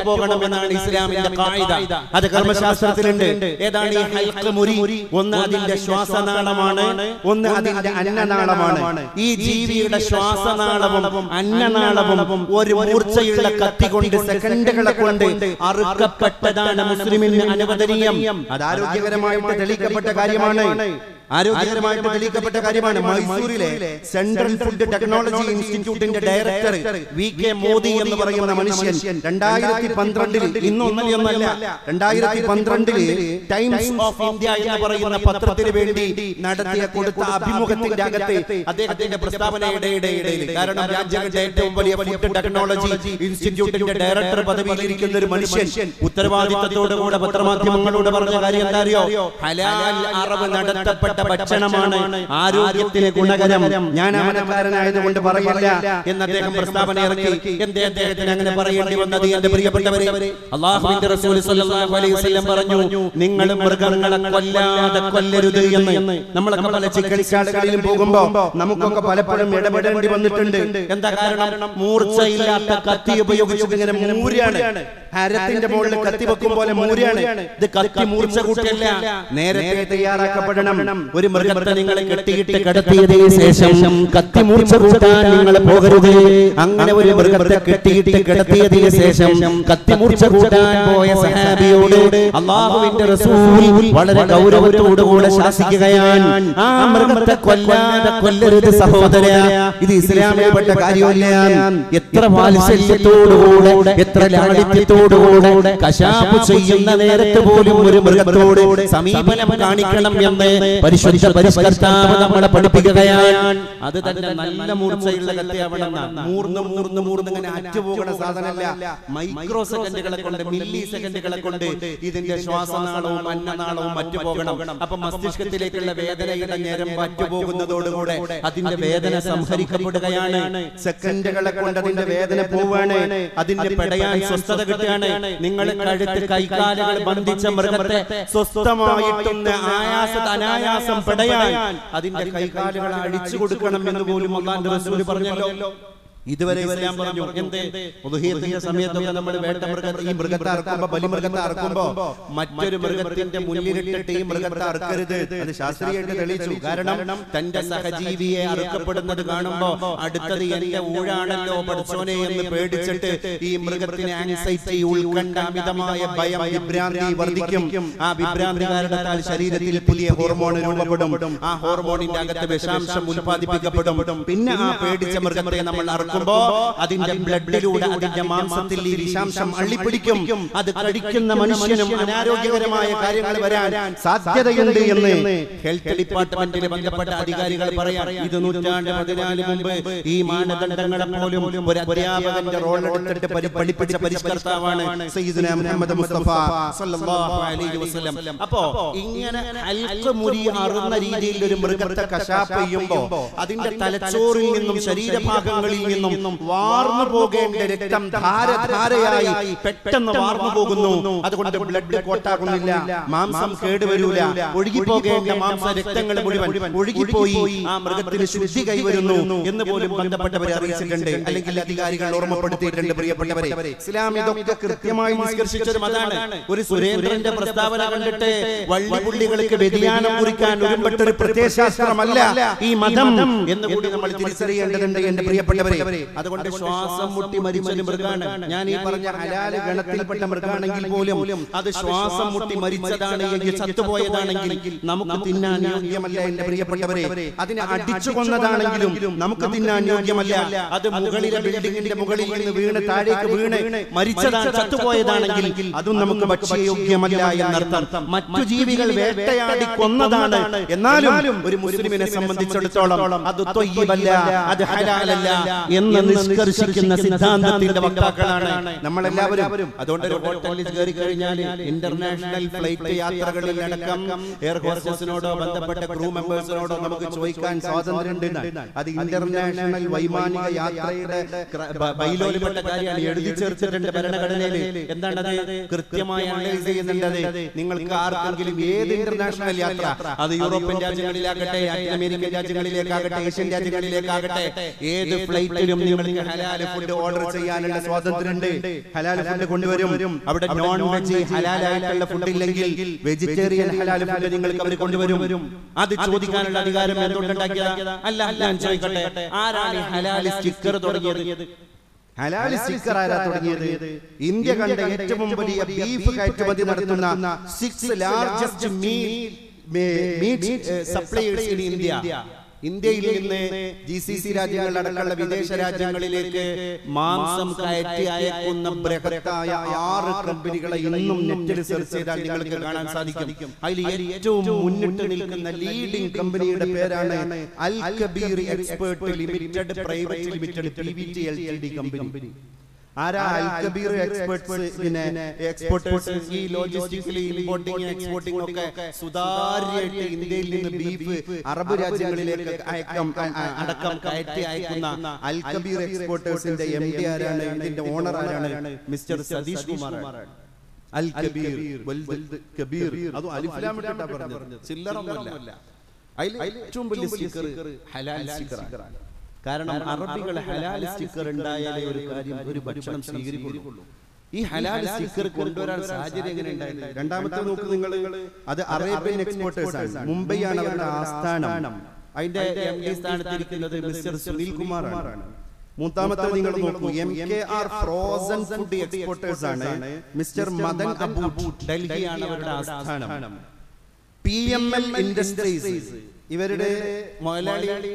അറ്റുപോകണം എന്നാണ് ഇസ്ലാമിന്റെ കായിക അത് കർമ്മശാസ്ത്രത്തിലുണ്ട് ഏതാണ് ഈ ഹൽക്ക് മുരി ഒന്ന് അതിന്റെ ശ്വാസനാളമാണ് ഒന്ന് അതിന്റെ അന്നനാളമാണ് ഈ ജീവിയുടെ ശ്വാസനാളവും അന്നനാളവും ഒരു മൂർച്ചയുള്ള കത്തി കൊണ്ട് സെക്കൻഡുകളെ കൊണ്ട് അറുക്കപ്പെട്ടതാണ് മുസ്ലിമിന് അനുവദനീയം അത് ആരോഗ്യകരമായിട്ട് തെളിയിക്കപ്പെട്ട കാര്യമാണ് ആരോഗ്യകരമായിട്ട് തെളിയിക്കപ്പെട്ട കാര്യമാണ് മൈസൂരിലെ സെൻട്രൽ ഫുഡ് ടെക്നോളജി ഇൻസ്റ്റിറ്റ്യൂട്ടിന്റെ ഡയറക്ടർ വി കെ മോദി എന്ന് പറയുന്ന മനുഷ്യൻ രണ്ടായിരത്തി പന്ത്രണ്ടിൽ ഇന്നൊന്നല്ല രണ്ടായിരത്തി പന്ത്രണ്ടില് ടൈംസ് ഓഫ് ഇന്ത്യ എന്ന് പറയുന്ന പത്രത്തിന് വേണ്ടി നടത്തിയ കൊടുത്ത അഭിമുഖത്തിന്റെ അകത്ത് അദ്ദേഹത്തിന്റെ പ്രസ്താവനയുടെ ഇടയിൽ കാരണം രാജ്യങ്ങളുടെ ഏറ്റവും വലിയ ഫുഡ് ടെക്നോളജി ഇൻസ്റ്റിറ്റ്യൂട്ടിന്റെ ഡയറക്ടർ പദവിയിലിരിക്കുന്ന ഒരു മനുഷ്യൻ ഉത്തരവാദിത്തത്തോടുകൂടെ പത്രമാധ്യമങ്ങളോട് പറഞ്ഞ കാര്യം എന്താ അറിയോ ഹലാൽ അറവ് നടത്തപ്പെട്ട ഭക്ഷണമാണ് ആരോഗ്യത്തിന് ഗുണകരം ഞാൻ അമനക്കാരനായതുകൊണ്ട് പറയില്ല എന്ന് അദ്ദേഹം പ്രസ്താവന ഇറക്കി എന്തേ അദ്ദേഹത്തിന് അങ്ങനെ പറയേണ്ടി വന്നത് എന്റെ പ്രിയപ്പെട്ടവരെ അള്ളാഹുവിന്റെ റസൂൽ സല്ലല്ലാഹു അലൈഹി വസല്ലം പറഞ്ഞു നിങ്ങൾ മൃഗങ്ങളെ കൊല്ലാതെ കൊല്ലരുത് എന്ന് നമ്മളൊക്കെ പല ചിക്കൻ സ്റ്റാളുകളിലും പോകുമ്പോ നമുക്കൊക്കെ പലപ്പോഴും ഇടപെടേണ്ടി വന്നിട്ടുണ്ട് എന്താ കാരണം മൂർച്ചയില്ലാത്ത കത്തി ഉപയോഗിച്ച് ഇങ്ങനെ മൂര്യാണ് ഹരത്തിന്റെ മുകളിൽ കത്തി വെക്കും പോലെ മൂര്യാണ് ഇത് കത്തി മൂർച്ച കൂട്ടല്ല നേരത്തെ തയ്യാറാക്കപ്പെടണം ഒരു മൃഗത്തെ നിങ്ങളെ കെട്ടിയിട്ട് കിടത്തിയതിനു ശേഷം കത്തി മൂർച്ച കൂട്ടാൻ നിങ്ങൾ പോകരുത് അങ്ങനെ ഒരു മൃഗത്തെ കെട്ടിയിട്ട് കിടത്തിയതിനു ശേഷം കത്തി മൂർച്ച കൂട്ടാൻ പോയ സഹാബിയോട് അള്ളാഹുവിന്റെ റസൂൽ വളരെ ഗൗരവത്തോടുകൂടെ ശാസിക്കുകയാണ് ആ മൃഗത്തെ കൊല്ലാതെ കൊല്ലരുത് സഹോദര ഇത് ഇസ്ലാമിൽപ്പെട്ട കാര്യമല്ല എത്ര വാത്സല്യത്തോടുകൂടെ എത്ര ലാളിത്യത്തോടുകൂടെ കശാപ്പ് ചെയ്യുന്ന നേരത്ത് പോലും ഒരു മൃഗത്തോട് സമീപനം കാണിക്കണം എന്ന് പരിശുദ്ധ പരിഷ്കർത്താവ് നമ്മളെ പഠിപ്പിക്കുകയാണ് അത് തന്നെ നല്ല മൂർച്ചയുള്ള കത്തിയാവണം മൂർന്ന് മൂർന്ന് മൂർന്ന് ഇങ്ങനെ അറ്റുപോകുന്ന സാധനമല്ല മൈക്രോ സെക്കൻഡുകളെ കൊണ്ട് മില്ലി സെക്കൻഡുകളെ കൊണ്ട് ഇതിന്റെ ശ്വാസനാളവും അന്നനാളവും മറ്റു പോകണം അപ്പൊ മസ്തിഷ്കത്തിലേക്കുള്ള വേദനയുടെ നേരം പറ്റുപോകുന്നതോടുകൂടെ അതിന്റെ വേദന സംഹരിക്കപ്പെടുകയാണ് സെക്കൻഡുകളെ കൊണ്ട് അതിന്റെ വേദന പോവാണ് അതിന്റെ പെടയാൻ സ്വസ്ഥത കിട്ടുകയാണ് നിങ്ങൾ കഴുത്ത് കൈകാലുകൾ ബന്ധിച്ച മൃഗത്തെ സ്വസ്ഥമായിട്ടൊന്ന് ആയാസ അനായാസം പെടയാൻ അതിന്റെ കൈകാലുകൾ അഴിച്ചു കൊടുക്കണം എന്ന് പോലും അള്ളാന്റെ റസൂല് പറഞ്ഞല്ലോ ഇതുവരെ ഇസ്ലാം പറഞ്ഞു എന്തേ ഉദുഹിയത്തിന്റെ സമയത്തൊക്കെ നമ്മൾ വേട്ട മൃഗത്തെ ഈ മൃഗത്തെ അറക്കുമ്പോ ബലിമൃഗത്തെ അറക്കുമ്പോ മറ്റൊരു മൃഗത്തിന്റെ മുന്നിലിട്ടിട്ട് ഈ മൃഗത്തെ അറക്കരുത് അത് ശാസ്ത്രീയമായിട്ട് തെളിയിച്ചു കാരണം തന്റെ സഹജീവിയെ അറുക്കപ്പെടുന്നത് കാണുമ്പോ അടുത്തത് എന്റെ ഊഴാണല്ലോ പഠിച്ചോനെ എന്ന് പേടിച്ചിട്ട് ഈ മൃഗത്തിന് ആൻസൈറ്റി ഉൾക്കണ്ട അമിതമായ ഭയം വിഭ്രാന്തി വർദ്ധിക്കും ആ വിഭ്രാന്തി കാരണത്താൽ ശരീരത്തിൽ പുതിയ ഹോർമോൺ രൂപപ്പെടും ആ ഹോർമോണിന്റെ അകത്ത് വിഷാംശം ഉൽപ്പാദിപ്പിക്കപ്പെടും പിന്നെ ആ പേടിച്ച മൃഗത്തെ നമ്മൾ അറക്കുമ്പോ അതിന്റെ ബ്ലഡിലൂടെ അതിന്റെ മാംസത്തിൽ ഈ വിഷാംശം അള്ളിപ്പിടിക്കും അത് കഴിക്കുന്ന മനുഷ്യനും അനാരോഗ്യകരമായ കാര്യങ്ങൾ വരാൻ സാധ്യതയുണ്ട് എന്ന് ഹെൽത്ത് ഡിപ്പാർട്ട്മെന്റിൽ ബന്ധപ്പെട്ട അധികാരികൾ പറയാം ഇത് നൂറ്റാണ്ട് പതിനാല് മുമ്പ് ഈ മാനദണ്ഡങ്ങളെ പോലും ഒരു അധ്യാപകന്റെ റോൾ എടുത്തിട്ട് പരി- പഠിപ്പിച്ച പരിഷ്കർത്താവാണ് സയ്യിദുനാ മുഹമ്മദ് മുസ്തഫ സല്ലല്ലാഹു അലൈഹി വസല്ലം അപ്പോ ഇങ്ങനെ അൽക്ക് മുരി അറുന്ന രീതിയിൽ ഒരു മൃഗത്തെ കശാപ്പ് ചെയ്യുമ്പോ അതിന്റെ തലച്ചോറിൽ നിന്നും ശരീരഭാഗങ്ങളിൽ നിന്നും വാർന്നു പോകേണ്ട രക്തം ധാരധാരയായി പെട്ടെന്ന് വാർന്നു പോകുന്നു അതുകൊണ്ട് ബ്ലഡ് കോട്ടാകുന്നില്ല മാംസം കേടുവരൂല ഒഴുകിപ്പോകേണ്ട മാംസ രക്തങ്ങൾ മുഴുവൻ ഒഴുകിപ്പോയി ആ മൃഗത്തിന് ശുദ്ധി കൈവരുന്നു എന്ന് പോലും ബന്ധപ്പെട്ടവരെ അറിയിച്ചിട്ടുണ്ട് അല്ലെങ്കിൽ അധികാരികൾ ഓർമ്മപ്പെടുത്തിയിട്ടുണ്ട് പ്രിയപ്പെട്ടവരെ ഇസ്ലാം ഇതൊക്കെ കൃത്യമായി നിഷ്കർഷിച്ചതും അതാണ് ഒരു സുരേന്ദ്രന്റെ പ്രസ്താവന കണ്ടിട്ട് വള്ളിപുള്ളികൾക്ക് വ്യതിയാനം കുറിക്കാൻ ഒരുമ്പെട്ട ഒരു പ്രത്യയശാസ്ത്രമല്ല ഈ മതം എന്ന് കൂടി നമ്മൾ തിരിച്ചറിയേണ്ടതുണ്ട് എന്റെ പ്രിയപ്പെട്ടവരെ അതുകൊണ്ട് ശ്വാസം മുട്ടി മരിച്ചൊരു മൃഗാണ് ഞാൻ ഈ പറഞ്ഞ ഹലാല് ഗണത്തിൽപ്പെട്ട മൃഗാണെങ്കിൽ പോലും അത് ശ്വാസം മുട്ടി മരിച്ചതാണ് എങ്കിൽ ചത്തുപോയതാണെങ്കിൽ നമുക്ക് തിന്നാൻ യോഗ്യമല്ല എന്റെ പ്രിയപ്പെട്ടവരെ അതിനെ അടിച്ചു കൊന്നതാണെങ്കിലും നമുക്ക് തിന്നാൻ യോഗ്യമല്ല അത് മുകളിലെ ബിൽഡിങ്ങിന്റെ മുകളിൽ നിന്ന് വീണ് താഴേക്ക് വീണ് മരിച്ചതാണ് ചത്തുപോയതാണെങ്കിൽ അതും നമുക്ക് ഭക്ഷ്യയോഗ്യമല്ല എന്നർത്ഥം മറ്റു ജീവികൾ വേട്ടയാടി കൊന്നതാണ് എന്നാലും ഒരു മുസ്ലിമിനെ സംബന്ധിച്ചിടത്തോളം അത് തൊയ്യബല്ല അത് ഹലാലല്ല എന്ന് നിഷ്കർഷിക്കുന്ന സിദ്ധാന്തത്തിന്റെ വക്താക്കളാണ് നമ്മളെല്ലാവരും അതുകൊണ്ട് ഒരു ഹോട്ടലിൽ കയറി കഴിഞ്ഞാൽ ഇന്റർനാഷണൽ ഫ്ലൈറ്റ് യാത്രകളിൽ അടക്കം എയർ ഹോസ്റ്റസിനോടോ ബന്ധപ്പെട്ട ക്രൂ മെമ്പേഴ്സിനോടോ നമുക്ക് ചോദിക്കാൻ സ്വാതന്ത്ര്യമുണ്ട് അത് ഇന്റർനാഷണൽ വൈമാനിക യാത്രയുടെ ക്ര- ബ- ബൈലോയിൽപ്പെട്ട കാര്യമാണ് എഴുതി ചേർത്തിട്ടുണ്ട് ഭരണഘടനയിൽ എന്താണത് കൃത്യമായി അനലൈസ് ചെയ്യുന്നുണ്ടത് നിങ്ങൾക്ക് ആർക്കെങ്കിലും ഏത് ഇന്റർനാഷണൽ യാത്ര അത് യൂറോപ്യൻ രാജ്യങ്ങളിലാകട്ടെ ലാറ്റിൻ അമേരിക്കൻ രാജ്യങ്ങളിലേക്കാകട്ടെ ഏഷ്യൻ രാജ്യങ്ങളിലേക്കാകട്ടെ ഏത് ഫ്ലൈറ്റിൽ ഹോട്ടലിലും നിങ്ങൾക്ക് ഹലാൽ ഫുഡ് ഓർഡർ ചെയ്യാനുള്ള സ്വാതന്ത്ര്യമുണ്ട് ഹലാൽ ഫുഡ് കൊണ്ടുവരും അവിടെ നോൺ വെജ് ഹലാലായിട്ടുള്ള ഫുഡ് ഇല്ലെങ്കിൽ വെജിറ്റേറിയൻ ഹലാൽ ഫുഡ് നിങ്ങൾക്ക് അവർ കൊണ്ടുവരും അത് ചോദിക്കാനുള്ള അധികാരം എന്തുകൊണ്ടുണ്ടാക്കിയതാ അല്ല അല്ല ഞാൻ ചോദിക്കട്ടെ ആരാണ് ഈ ഹലാൽ സ്റ്റിക്കർ തുടങ്ങിയത് ഹലാൽ സ്റ്റിക്കർ ആരാ തുടങ്ങിയത് ഇന്ത്യ കണ്ട ഏറ്റവും വലിയ ബീഫ് കയറ്റുമതി നടത്തുന്ന six largest meat suppliers in India ഇന്ത്യയിൽ നിന്ന് ജി സി സി രാജ്യങ്ങളിലടക്കമുള്ള വിദേശ രാജ്യങ്ങളിലേക്ക് മാംസം കയറ്റി അയക്കുന്ന ബൃഹത്തായ ആറ് കമ്പനികളെ ഇന്നും നെറ്റിൽ സെർച്ച് ചെയ്താൽ നിങ്ങൾക്ക് കാണാൻ സാധിക്കും അതിൽ ഏറ്റവും മുന്നിട്ട് നിൽക്കുന്ന ലീഡിംഗ് കമ്പനിയുടെ പേരാണ് Al Kabeer expert limited private limited P V T L D company ആരാ അൽ കബീർ എക്സ്പേർട്സ് പിന്നെ എക്സ്പോർട്ടേഴ്സ് ഈ ലോജിസ്റ്റിക്കലി ഇമ്പോർട്ടിംഗ് എക്സ്പോർട്ടിംഗ് ഒക്കെ സുതാര്യമായിട്ട് ഇന്ത്യയിൽ നിന്ന് ബീഫ് അറബ് രാജ്യങ്ങളിലേക്ക് അയക്കം അടക്കം കയറ്റി അയക്കുന്ന അൽ കബീർ എക്സ്പോർട്ടേഴ്സിന്റെ എം ഡി ആരാണ് ഇതിന്റെ ഓണർ ആരാണ് മിസ്റ്റർ സതീഷ് കുമാർ അൽ കബീർ വൽദ് കബീർ അതും അലിഫ്ലാം ഇട്ടിട്ടാ പറഞ്ഞത് ചില്ലറൊന്നുമല്ല അതിൽ ഏറ്റവും വലിയ സ്റ്റിക്കർ ഹലാൽ സ്റ്റിക്കറാണ് കാരണം അറബികൾ ഹലാൽ സ്റ്റിക്കർ ഉണ്ടായാലേ ഒരു കാര്യം ഒരു ഭക്ഷണം സ്വീകരിക്കുള്ളൂ ഈ ഹലാൽ സ്റ്റിക്കർ കൊണ്ടുവരാൻ സാഹചര്യം എങ്ങനെ ഉണ്ടായത് രണ്ടാമത്തെ നോക്ക് നിങ്ങൾ അത് അറേബ്യൻ എക്സ്പോർട്ടേഴ്സ് ആണ് മുംബൈയാണ് അവരുടെ ആസ്ഥാനം അതിന്റെ എം ഡി സ്ഥാനത്തിരിക്കുന്നത് മിസ്റ്റർ സുനിൽ കുമാറാണ് മൂന്നാമത്തെ നിങ്ങൾ നോക്കൂ M K R frozen food exporters ആണ് മിസ്റ്റർ മദൻ അബു ഡൽഹിയാണ് അവരുടെ ആസ്ഥാനം പി എം എൽ ഇൻഡസ്ട്രീസ് ഇവരുടെ മുതലാളി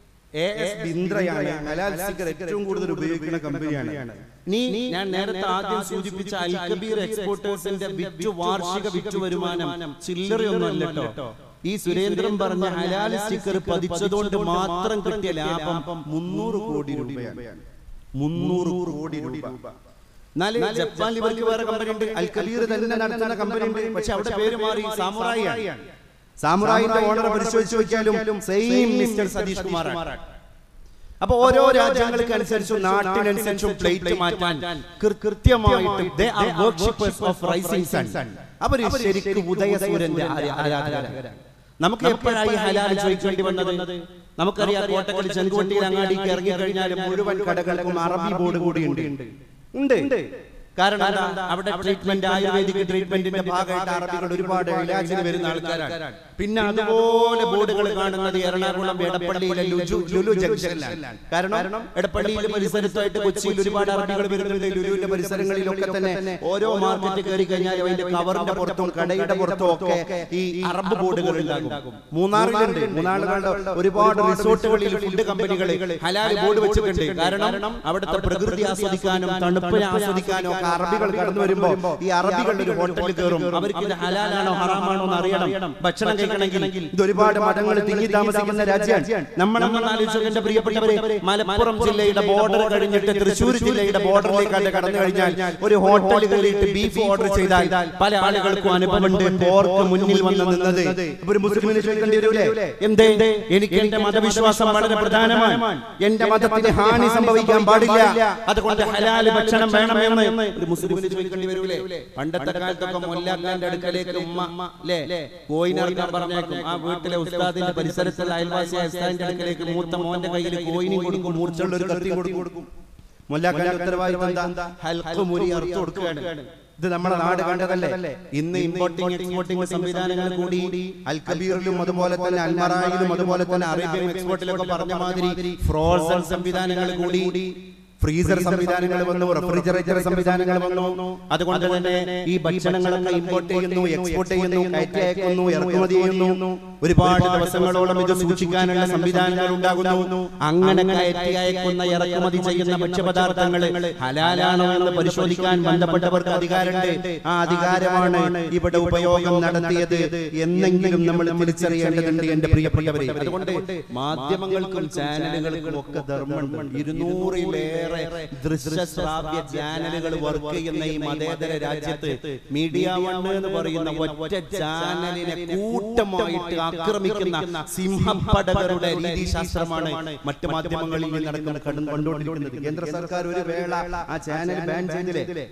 എ എസ് ബിന്ദ്രയാണ് ഹലാൽ സ്റ്റിക്കർ ഏറ്റവും കൂടുതൽ ഉപയോഗിക്കുന്ന കമ്പനിയാണ് നീ ഞാൻ നേരത്തെ ആദ്യം സൂചിപ്പിച്ച അൽകബീർ എക്സ്പോർട്ടേഴ്സിന്റെ വിറ്റു വാർഷിക വിറ്റു വരുമാനം ചില്ലറയൊന്നും അല്ലട്ടോ ഈ സുരേന്ദ്രൻ പറഞ്ഞ ഹലാൽ സ്റ്റിക്കർ പതിച്ചതുകൊണ്ട് മാത്രം കിട്ടിയ ലാഭം മുന്നൂറ് കോടി രൂപയാണ് മുന്നൂറ് കോടി രൂപ എന്നാല് ജപ്പാനിൽ ഇവർക്ക് വേറെ കമ്പനി ഉണ്ട് അൽകബീർ തന്നെ നടത്തുന്ന കമ്പനി ഉണ്ട് പക്ഷെ അവിടെ പേര് മാറി സാമുറായിയാണ് സാമുറായിന്റെ ഓണർ പരിശോധിച്ച് നോക്കിയാലും സെയിം മിസ്റ്റർ സതീഷ് കുമാറാണ് അപ്പൊ ഓരോ രാജ്യങ്ങൾക്ക് അനുസരിച്ചും നാട്ടിനനുസരിച്ചും പ്ലേറ്റ് മാറ്റാൻ കൃ- കൃത്യമായിട്ട് they are worshippers of rising sun. അവര് ശരിക്കും ഉദയസൂര്യന്റെ ആരാ- ആരാധകരാണ് നമുക്ക് എപ്പോഴായി ഹലാൽ ചോദിക്കേണ്ടി വന്നത് നമുക്കറിയാം കോട്ടക്കൽ ചെങ്കുവട്ടിയിൽ അങ്ങാടിക്ക് ഇറങ്ങിക്കഴിഞ്ഞാൽ മുഴുവൻ കടകൾക്കും അറബി ബോർഡ് കൂടിയുണ്ട് ഉണ്ട് കാരണം എന്താ അവിടെ ട്രീറ്റ്മെന്റ് ആയുർവേദിക് ട്രീറ്റ്മെന്റിന്റെ ഭാഗമായിട്ട് അറബികൾ ഒരുപാട് ഇലാജിന് വരുന്ന ആൾക്കാരാണ് പിന്നെ അതുപോലെ ബോർഡുകൾ കാണുന്നത് എറണാകുളം എടപ്പള്ളിയിലെ ലുജു ലുലു ജംഗ്ഷനിലാണ് കാരണം എടപ്പള്ളിയിലെ പരിസരത്തായിട്ട് കൊച്ചിയിൽ ഒരുപാട് അറബികൾ വരുന്നുണ്ട് ലുലുവിന്റെ പരിസരങ്ങളിലൊക്കെ തന്നെ ഓരോ മാർക്കറ്റ് കയറി കഴിഞ്ഞാൽ അതിന്റെ കവറിന്റെ പുറത്തും കടയുടെ പുറത്തും ഒക്കെ ഈ അറബ് ബോർഡുകൾ ഉണ്ടാകും മൂന്നാറിലുണ്ട് മൂന്നാറിലുള്ള ഒരുപാട് റിസോർട്ടുകളിൽ ഫുഡ് കമ്പനികൾ ഹലാൽ ബോർഡ് വെച്ചിട്ടുണ്ട് കാരണം അവിടുത്തെ പ്രകൃതി ആസ്വദിക്കാനും തണുപ്പിനെ ആസ്വദിക്കാനും ഒക്കെ അറബികൾ കടന്നു വരുമ്പോ ഈ അറബികൾ ഒരു ഹോട്ടലിൽ കയറും അവർക്ക് ഇത് ഹലാലാണോ ഹറാമാണോ എന്ന് അറിയണം ഭക്ഷണം കഴിക്കണമെങ്കിൽ ഇത് ഒരുപാട് മതങ്ങൾ തിങ്ങി താമസിക്കുന്ന രാജ്യമാണ് നമ്മളൊന്നും ആലോചിച്ചു എന്റെ പ്രിയപ്പെട്ടവരെ മലപ്പുറം ജില്ലയുടെ ബോർഡർ കഴിഞ്ഞിട്ട് തൃശ്ശൂർ ജില്ലയുടെ ബോർഡറിലേക്ക് കടന്നു കഴിഞ്ഞാൽ ഒരു ഹോട്ടലിൽ കയറിയിട്ട് ബീഫ് ഓർഡർ ചെയ്താൽ പല ആളുകൾക്കും അനുഭവമുണ്ട് പോർക്ക് മുന്നിൽ വന്ന് നിന്നത് ഇപ്പൊ ഒരു മുസ്ലിമിനെ ചോദിക്കേണ്ടി വരൂലേ എന്തേ എനിക്ക് എന്റെ മതവിശ്വാസം വളരെ പ്രധാനമാണ് എന്റെ മതത്തിന് ഹാനി സംഭവിക്കാൻ പാടില്ല അതുകൊണ്ട് ഹലാൽ ഭക്ഷണം വേണമെന്ന് ഒരു മുസ്ലിമിന് ചോദിക്കേണ്ടി വരൂലേ പണ്ടത്തെ കാലത്തൊക്കെ മൊല്ലാക്കാന്റെ അടുക്കലേക്ക് ഉമ്മ അല്ലേ കോയിനറിയാൻ പറഞ്ഞേക്കും ആ വീട്ടിലെ ഉസ്താദിന്റെ പരിസരത്തുള്ള അയൽവാസിയായ ഉസ്താദിന്റെ അടുക്കലേക്ക് മൂത്ത മോന്റെ കയ്യിൽ കോയിനും കൊടുക്കും മൂർച്ചുള്ള ഒരു കത്തി കൊടുക്കും മൊല്ലാക്കാന്റെ ഉത്തരവാദിത്വം എന്താ ഹൽക്ക് മുരി അറുത്തു കൊടുക്കുകയാണ് ഇത് നമ്മുടെ നാട് കണ്ടതല്ലേ ഇന്ന് ഇമ്പോർട്ടിംഗ് എക്സ്പോർട്ടിംഗ് സംവിധാനങ്ങൾ കൂടി അൽ കബീറിലും അതുപോലെ തന്നെ അൽമറായിലും അതുപോലെ തന്നെ അറേബ്യൻ എക്സ്പോർട്ടിലൊക്കെ പറഞ്ഞ മാതിരി ഫ്രോസൺ സംവിധാനങ്ങൾ കൂടി ഫ്രീസർ സംവിധാനങ്ങൾ വന്നു റെഫ്രിജറേറ്റർ സംവിധാനങ്ങൾ വന്നു അതുകൊണ്ട് തന്നെ ഈ ഭക്ഷണങ്ങളൊക്കെ ഇമ്പോർട്ട് ചെയ്യുന്നു എക്സ്പോർട്ട് ചെയ്യുന്നു കയറ്റി അയക്കുന്നു ഇറക്കുമതി ചെയ്യുന്നു ഒരുപാട് ദിവസങ്ങളോളം ഇത് സൂക്ഷിക്കാനുള്ള സംവിധാനങ്ങൾ ഉണ്ടാകുന്നു അങ്ങനെ കയറ്റി അയക്കുന്ന ഇറക്കുമതി ചെയ്യുന്ന ഭക്ഷ്യപദാർത്ഥങ്ങൾ ഹലാലാണോ എന്ന് പരിശോധിക്കാൻ ബന്ധപ്പെട്ടവർക്ക് അധികാരമുണ്ട് ആ അധികാരമാണ് ഇവിടെ ഉപയോഗം നടത്തിയത് എന്നെങ്കിലും നമ്മൾ തിരിച്ചറിയേണ്ടതുണ്ട് എന്റെ പ്രിയപ്പെട്ടവരെ അതുകൊണ്ട് മാധ്യമങ്ങൾക്കും ചാനലുകൾക്കും ഒക്കെ ധർമ്മമുണ്ട് ഇരുന്നൂറിലേറെ ദൃശ്യശ്രാവ്യ ചാനലുകൾ വർക്ക് ചെയ്യുന്ന ഈ മതേതര രാജ്യത്ത് മീഡിയ വൺ എന്ന് പറയുന്ന ഒറ്റ ചാനലിനെ കൂട്ടമായിട്ട് ആക്രമിക്കുന്ന സിംഹപ്പടകളുടെ രീതിശാസ്ത്രമാണ് മറ്റു മാധ്യമങ്ങളിൽ നടക്കുന്ന കണ്ടു കണ്ടുകൊണ്ടിരിക്കുന്നത് കേന്ദ്ര സർക്കാർ ഒരു വേള ആ ചാനൽ ബാൻ ചെയ്തില്ലേ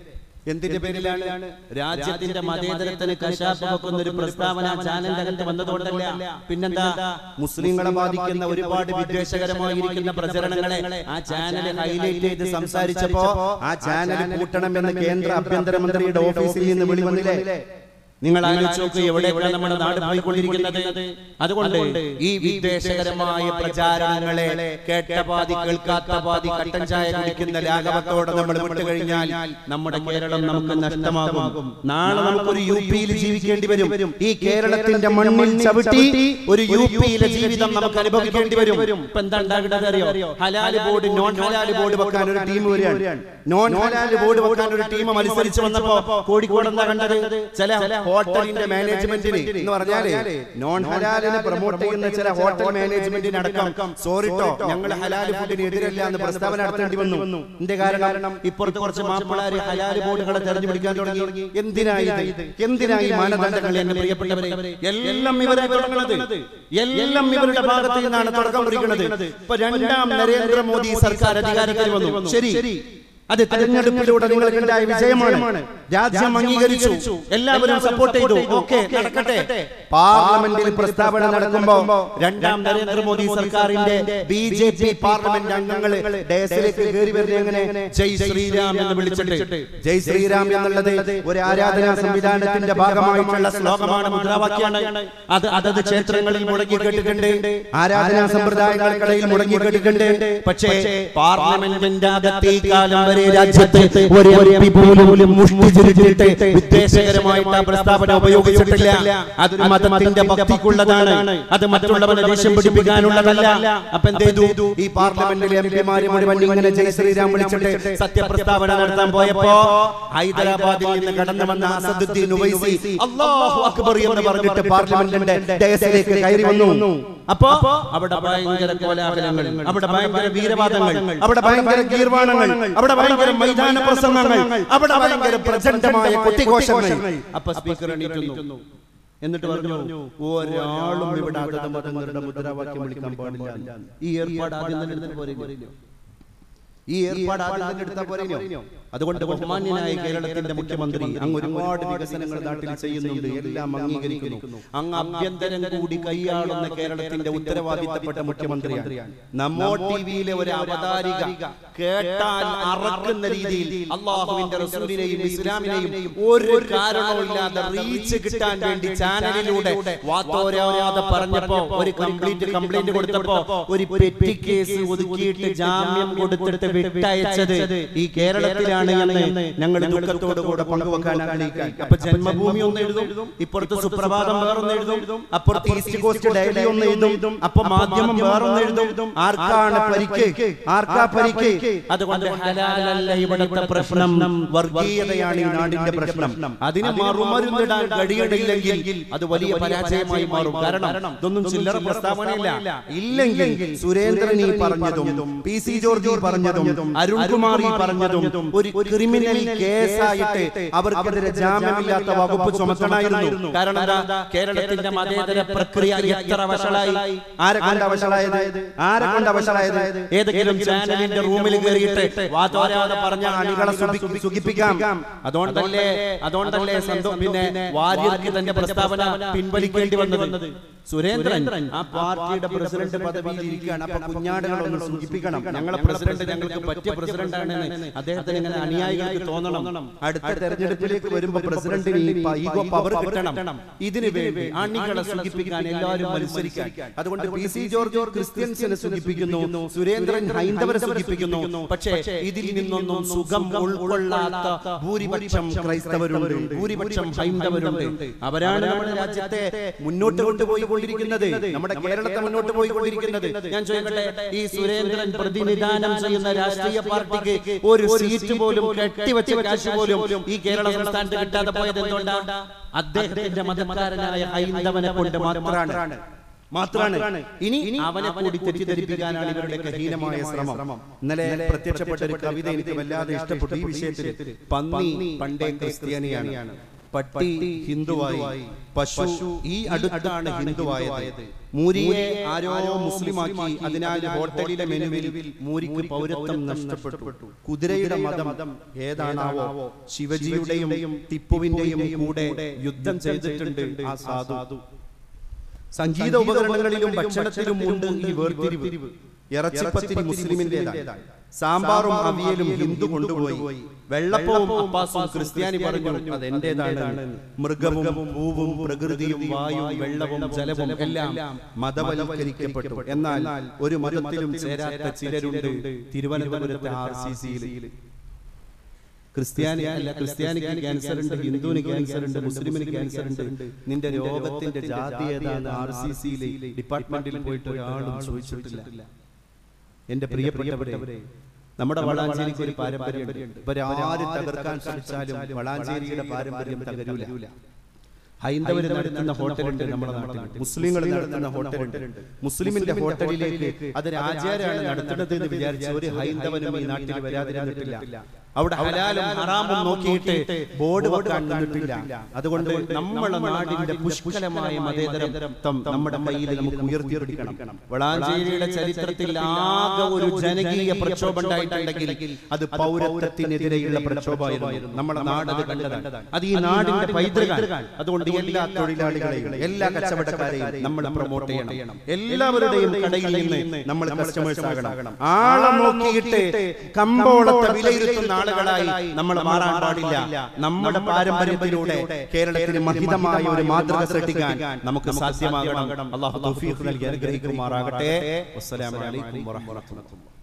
എന്തിന്റെ പേരിലാണ് രാജ്യത്തിന്റെ മതേതരത്തിന് കശാപ്പ് വെക്കുന്ന ഒരു പ്രസ്താവന ചാനലിന്റെ അകത്ത് വന്നതുകൊണ്ടല്ല പിന്നെന്താ മുസ്ലിങ്ങളെ ബാധിക്കുന്ന ഒരുപാട് വിദ്വേഷകരമായിരിക്കുന്ന പ്രചരണങ്ങളെ ആ ചാനൽ ഹൈലൈറ്റ് ചെയ്ത് സംസാരിച്ചപ്പോ ആ ചാനൽ കൂട്ടണമെന്ന് കേന്ദ്ര ആഭ്യന്തരമന്ത്രിയുടെ ഓഫീസിൽ നിന്ന് വിളി വന്നില്ലേ നിങ്ങൾ ആലോചിച്ച് നോക്ക് എവിടെയൊക്കെ നമ്മുടെ നാട് പോയിക്കൊണ്ടിരിക്കുന്നത് അതുകൊണ്ട് ഈ വിദ്വേഷകരമായ പ്രചാരണങ്ങളെ കേട്ട പാതി കേൾക്കാത്ത പാതി കട്ടൻ ചായ കുടിക്കുന്ന ലാഘവത്തോടെ നമ്മൾ വിട്ടുകഴിഞ്ഞാൽ നമ്മുടെ കേരളം നമുക്ക് നഷ്ടമാകും നാളെ നമുക്കൊരു യു പിയിൽ ജീവിക്കേണ്ടി വരും ഈ കേരളത്തിന്റെ മണ്ണിൽ ചവിട്ടി ഒരു യു പിയിലെ ജീവിതം നമുക്ക് അനുഭവിക്കേണ്ടി വരും ഇപ്പൊ എന്താ ഉണ്ടാകേണ്ടത് അറിയോ ഹലാല് ബോർഡ് നോൺ ഹലാല് ബോർഡ് വെക്കാൻ ഒരു ടീം വരികയാണ് നോൺ ഹലാല് ബോർഡ് വെക്കാൻ ഒരു ടീം മത്സരിച്ച് വന്നപ്പോ കോഴിക്കോട് എന്താ കണ്ടത് ചില ഹോട്ടലിന്റെ മാനേജ്മെന്റിന് എന്ന് പറഞ്ഞാല് നോൺ ഹലാലിനെ പ്രൊമോട്ട് ചെയ്യുന്ന ചില ഹോട്ടൽ മാനേജ്മെന്റിന് അടക്കം സോറിട്ടോ ഞങ്ങൾ ഹലാൽ ഫുഡിന് എതിരല്ല എന്ന് പ്രസ്താവന നടത്തേണ്ടി വന്നു എന്റെ കാരണം ഇപ്പുറത്ത് കുറച്ച് മാപ്പിളാര് ഹലാൽ ബോർഡുകളെ തെരഞ്ഞെടുക്കാൻ തുടങ്ങി എന്തിനായി ഇത്? എന്തിനായി മാനദണ്ഡങ്ങൾ എന്റെ പ്രിയപ്പെട്ടവരെ എല്ലാം ഇവരെ തുടങ്ങുന്നത് എല്ലാം ഇവരുടെ ഭാഗത്ത് നിന്നാണ് തുടക്കം കുറിക്കുന്നത് ഇപ്പൊ രണ്ടാം നരേന്ദ്രമോദി സർക്കാർ അധികാരത്തിൽ വന്നു ശരി അത് തെരഞ്ഞെടുപ്പിലൂടെ നിങ്ങൾക്കുണ്ടായ വിജയമാണ് രാജ്യം അംഗീകരിച്ചു എല്ലാവരും സപ്പോർട്ട് ചെയ്തു ഓക്കെ നടക്കട്ടെ പാർലമെന്റിൽ പ്രസ്താവന നടക്കുമ്പോ രണ്ടാം നരേന്ദ്രമോദി സർക്കാരിന്റെ ബി ജെ പി പാർലമെന്റ് അംഗങ്ങൾ ഡേസിലേക്ക് കയറി വരുന്നത് എങ്ങനെ ജയ് ശ്രീരാം എന്ന് വിളിച്ചിട്ട് ജയ് ശ്രീരാം എന്നുള്ളത് ഒരു ആരാധനാ സംവിധാനത്തിന്റെ ഭാഗമായിട്ടുള്ള ശ്ലോകമാണ് മുദ്രാവാക്യമാണ് അത് അതത് ക്ഷേത്രങ്ങളിൽ മുടങ്ങി കേട്ടിട്ടുണ്ട് ആരാധനാ സമ്പ്രദായങ്ങൾക്കിടയിൽ മുടങ്ങി കേട്ടിട്ടുണ്ട് പക്ഷേ പാർലമെന്റിന്റെ അകത്ത് ഈ കാലം വരെ രാജ്യത്ത് ഒരു എം പി പോലും മുഷ്ടി ചുരുട്ടിട്ട് വിദ്വേഷകരമായിട്ട് ആ പ്രസ്താവന ഉപയോഗിച്ചിട്ടില്ല അത് മതത്തിന്റെ ഭക്തിക്കുള്ളതാണ് അത് മറ്റുള്ളവരെ ദേഷ്യം പിടിപ്പിക്കാനുള്ളതല്ല അപ്പൊ എന്ത് ചെയ്തു ഈ പാർലമെന്റിലെ എം പിമാര് മുഴുവൻ ഇങ്ങനെ ജയ് ശ്രീരാം വിളിച്ചിട്ട് സത്യപ്രസ്താവന നടത്താൻ പോയപ്പോ ഹൈദരാബാദിൽ നിന്ന് കടന്നു വന്ന അസദുദ്ദീൻ ഉവൈസി അല്ലാഹു അക്ബർ എന്ന് പറഞ്ഞിട്ട് പാർലമെന്റിന്റെ ഡയസിലേക്ക് കയറി വന്നു അപ്പോ അവിടെ ഭയങ്കര കോലാഹലങ്ങൾ അവിടെ ഭയങ്കര വീരവാദങ്ങൾ അവിടെ ഭയങ്കര ഗീർവാണങ്ങൾ അവിടെ ഭയങ്കര മൈതാന പ്രസംഗങ്ങൾ അവിടെ ഭയങ്കര പ്രചണ്ഡമായ കൊട്ടിഘോഷങ്ങൾ അപ്പൊ സ്പീക്കർ എണീറ്റുന്നു എന്നിട്ട് പറഞ്ഞു ഒരാളും ഇവിടെ അതത് മതങ്ങളുടെ മുദ്രാവാക്യം വിളിക്കാൻ പാടില്ല ഈ ഏർപ്പാട് ആദ്യം തന്നെ എടുത്തിട്ട് പോരില്ല ഈ ഏർപ്പാട് ആദ്യം തന്നെ എടുത്താൽ പോരോ അതുകൊണ്ട് ബഹുമാന്യനായ കേരളത്തിന്റെ മുഖ്യമന്ത്രി അങ്ങ് ഒരുപാട് വികസനങ്ങൾ നാട്ടിൽ ചെയ്യുന്നുണ്ട് എല്ലാം അംഗീകരിക്കുന്നു അങ്ങ് ആഭ്യന്തരം കൂടി കൈയാളുന്ന കേരളത്തിന്റെ ഉത്തരവാദിത്തപ്പെട്ട മുഖ്യമന്ത്രിയാണ് നമ്മോ ടിവിയിലെ ഒരു അവതാരിക കേട്ടാൽ അറക്കുന്ന രീതിയിൽ അള്ളാഹുവിന്റെ റസൂലിനെയും ഇസ്ലാമിനെയും ഒരു കാരണവുമില്ലാതെ റീച്ച് കിട്ടാൻ വേണ്ടി ചാനലിലൂടെ വാത്തോരാതെ പറഞ്ഞപ്പോ ഒരു കംപ്ലീറ്റ് കംപ്ലൈന്റ് കൊടുത്തപ്പോ ഒരു പെറ്റി കേസ് ഒതുക്കിയിട്ട് ജാമ്യം കൊടുത്തിട്ട് വിട്ടയച്ചത് ഈ കേരളത്തിലാണ് എന്ന് ഞങ്ങൾ ദുഃഖത്തോടു കൂടെ പങ്കുവെക്കാൻ ആഗ്രഹിക്കാം അപ്പൊ ജന്മഭൂമി ഒന്ന് എഴുതും ഇപ്പുറത്ത് സുപ്രഭാതം വേറൊന്ന് എഴുതും അപ്പുറത്ത് ഈസ്റ്റ് കോസ്റ്റ് ഡയറി ഒന്ന് എഴുതും അപ്പൊ മാധ്യമം വേറൊന്ന് എഴുതും ആർക്കാണ് പരിക്ക് ആർക്കാ പരിക്ക് അതുകൊണ്ട് ഹലാലല്ല ഇവിടുത്തെ പ്രശ്നം വർഗീയതയാണ് ഈ നാടിന്റെ പ്രശ്നം അതിന് മറുമരുന്നിടാൻ കഴിയണില്ലെങ്കിൽ അത് വലിയ പരാജയമായി മാറും കാരണം ഇതൊന്നും ചില്ലറ പ്രസ്താവനയില്ല ഇല്ലെങ്കിൽ സുരേന്ദ്രൻ ഈ പറഞ്ഞതും പി സി ജോർജ് പറഞ്ഞതും അരുൺകുമാർ ഈ പറഞ്ഞതും ഒരു ക്രിമിനൽ കേസായിട്ട് അവർക്കെതിരെ ജാമ്യമില്ലാത്ത വകുപ്പ് ചുമത്തണമായിരുന്നു കാരണം എന്താ കേരളത്തിന്റെ മതേതര പ്രക്രിയ എത്ര വഷളായി ആരെ കൊണ്ട് വഷളായത് ആരെ കൊണ്ട് വഷളായത് ഏതെങ്കിലും ചാനലിന്റെ റൂമിൽ കയറിയിട്ട് വാതോരാതെ പറഞ്ഞ അണികളെ സുഖി- സുഖിപ്പിക്കാം അതുകൊണ്ടല്ലേ അതുകൊണ്ടല്ലേ സന്തോ പിന്നെ വാര്യർക്ക് തന്റെ പ്രസ്താവന പിൻവലിക്കേണ്ടി വന്നത് സുരേന്ദ്രൻ ആ പാർട്ടിയുടെ പ്രസിഡന്റ് പദവിയിൽ ഇരിക്കുകയാണ് അപ്പൊ കുഞ്ഞാടുകളൊന്ന് സൂചിപ്പിക്കണം ഞങ്ങളെ പ്രസിഡന്റ് ഞങ്ങൾക്ക് പറ്റിയ പ്രസിഡന്റ് ആണെന്ന് അദ്ദേഹത്തിന് ഇങ്ങനെ അനുയായികൾക്ക് തോന്നണം അടുത്ത തെരഞ്ഞെടുപ്പിലേക്ക് വരുമ്പോ പ്രസിഡന്റിന് ഈഗോ പവർ കിട്ടണം ഇതിനു വേണ്ടി അണികളെ സൂചിപ്പിക്കാൻ എല്ലാവരും മത്സരിക്കാൻ അതുകൊണ്ട് പി സി ജോർജ് ക്രിസ്ത്യൻസിനെ സൂചിപ്പിക്കുന്നു സുരേന്ദ്രൻ ഹൈന്ദവരെ സൂചിപ്പിക്കുന്നു പക്ഷേ ഇതിൽ നിന്നൊന്നും സുഖം ഉൾക്കൊള്ളാത്ത ഭൂരിപക്ഷം ക്രൈസ്തവരുണ്ട് ഭൂരിപക്ഷം ഹൈന്ദവരുണ്ട് അവരാണ് നമ്മുടെ രാജ്യത്തെ മുന്നോട്ട് കൊണ്ടുപോയിക്കൊണ്ടിരിക്കുന്നത് നമ്മുടെ കേരളത്തെ മുന്നോട്ട് പോയിക്കൊണ്ടിരിക്കുന്നത് ഞാൻ ചോദിക്കട്ടെ ഈ സുരേന്ദ്രൻ പ്രതിനിധാനം ചെയ്യുന്ന രാഷ്ട്രീയ പാർട്ടിക്ക് ഒരു സീറ്റ് പോലും കെട്ടിവെച്ച കാശ് പോലും ഈ കേരള സംസ്ഥാനത്ത് കിട്ടാതെ പോയത് എന്തുകൊണ്ടാണ് അദ്ദേഹത്തിന്റെ മതക്കാരനായ ഹൈന്ദവനെ കൊണ്ട് മാത്രമാണ് മാത്രമാണ് ഇനി അവനെ കൂടി തെറ്റിദ്ധരിപ്പിക്കാനാണ് ഇവരുടെ ഹീനമായ ശ്രമം ഇന്നലെ പ്രത്യക്ഷപ്പെട്ട ഒരു കവിത എനിക്ക് വല്ലാതെ ഇഷ്ടപ്പെട്ടു ഈ വിഷയത്തിൽ പന്നി പണ്ടേ ക്രിസ്ത്യാനിയാണ് പട്ടി ഹിന്ദുവായി പശു ഈ അടുത്താണ് ഹിന്ദുവായത് മൂരിയെ ആരോ മുസ്ലിമാക്കി അതിനാൽ ഹോട്ടലിലെ മെനുവിൽ മൂരിക്ക് പൗരത്വം നഷ്ടപ്പെട്ടു കുതിരയുടെ മതം ഏതാണാവോ ശിവജിയുടെയും ടിപ്പുവിന്റെയും കൂടെ യുദ്ധം ചെയ്തിട്ടുണ്ട് ആ സാധു സംഗീത ഉപകരണങ്ങളിലും ഭക്ഷണത്തിലും ഉണ്ട് ഈ വേർതിരിവ് ഇറച്ചിപ്പത്തിരി മുസ്ലിമിന്റേതാണ് സാമ്പാറും അവിയലും ഹിന്ദു കൊണ്ടുപോയി വെള്ളപ്പവും അപ്പാസും ക്രിസ്ത്യാനി പറഞ്ഞു അത് എന്റേതാണ് മൃഗവും പൂവും പ്രകൃതിയും വായും വെള്ളവും ജലവും എല്ലാം മതവൽക്കരിക്കപ്പെട്ടു എന്നാൽ ഒരു മതത്തിലും ചേരാത്ത ചിലരുണ്ട് തിരുവനന്തപുരത്തെ ആർ സി സിയിൽ ക്രിസ്ത്യാനി അല്ല ക്രിസ്ത്യാനിക്ക് ക്യാൻസർ ഉണ്ട് ഹിന്ദുവിന് ക്യാൻസർ ഉണ്ട് മുസ്ലിമിന് ക്യാൻസർ ഉണ്ട് നിന്റെ രോഗത്തിന്റെ ജാതി ഏതാണ് ആർ സി സിയിലെ ഡിപ്പാർട്ട്മെന്റിൽ പോയിട്ട് ഒരാളും ചോദിച്ചിട്ടില്ല എന്റെ പ്രിയപ്പെട്ടവരെ നമ്മുടെ വളാഞ്ചേരിക്ക് ഒരു പാരമ്പര്യമുണ്ട് ഇവരാര് തകർക്കാൻ ശ്രമിച്ചാലും വളാഞ്ചേരിയുടെ പാരമ്പര്യം തകരൂല ഹൈന്ദവർ നടത്തുന്ന ഹോട്ടലുണ്ട് നമ്മുടെ നാട്ടിൽ മുസ്ലിങ്ങൾ നടത്തുന്ന ഹോട്ടലുണ്ട് മുസ്ലിമിന്റെ ഹോട്ടലിലേക്ക് അതൊരു ആചാരമാണ് നടത്തുന്നത് എന്ന് വിചാരിച്ച ഒരു ഹൈന്ദവനും ഈ നാട്ടിൽ വരാതിരുന്നിട്ടില്ല അവിടെ ഹലാലും ഹറാമും നോക്കിയിട്ട് ബോർഡ് വെക്കാൻ നിന്നിട്ടില്ല അതുകൊണ്ട് നമ്മുടെ നാടിന്റെ പുഷ്കലമായ മതേതരത്വം നമ്മുടെ കയ്യിൽ നമുക്ക് ഉയർത്തിപ്പിടിക്കണം വളാഞ്ചേരിയുടെ ചരിത്രത്തിൽ ആകെ ഒരു ജനകീയ പ്രക്ഷോഭം ഉണ്ടായിട്ടുണ്ടെങ്കിൽ അത് പൗരത്വത്തിനെതിരെയുള്ള പ്രക്ഷോഭമായിരുന്നു നമ്മുടെ നാട് അത് കണ്ടതാണ് അത് ഈ നാടിന്റെ പൈതൃകാണ് അതുകൊണ്ട് എല്ലാ തൊഴിലാളികളെയും എല്ലാ കച്ചവടക്കാരെയും നമ്മൾ പ്രൊമോട്ട് ചെയ്യണം എല്ലാവരുടെയും കടയിൽ നിന്ന് നമ്മൾ കസ്റ്റമേഴ്സ് ആകണം ആളെ നോക്കിയിട്ട് കമ്പോളത്തെ വിലയിരുത്തുന്ന ആളുകളായി നമ്മൾ മാറാൻ പാടില്ല നമ്മുടെ പാരമ്പര്യത്തിലൂടെ കേരളത്തിന് മഹിതമായ ഒരു മാതൃക സൃഷ്ടിക്കാൻ നമുക്ക് സാധ്യമാകണം അള്ളാഹു തൗഫീഖ് നൽകി അനുഗ്രഹിക്കുമാറാകട്ടെ അസ്സലാമു അലൈക്കും വറഹ്മത്തുള്ളാഹി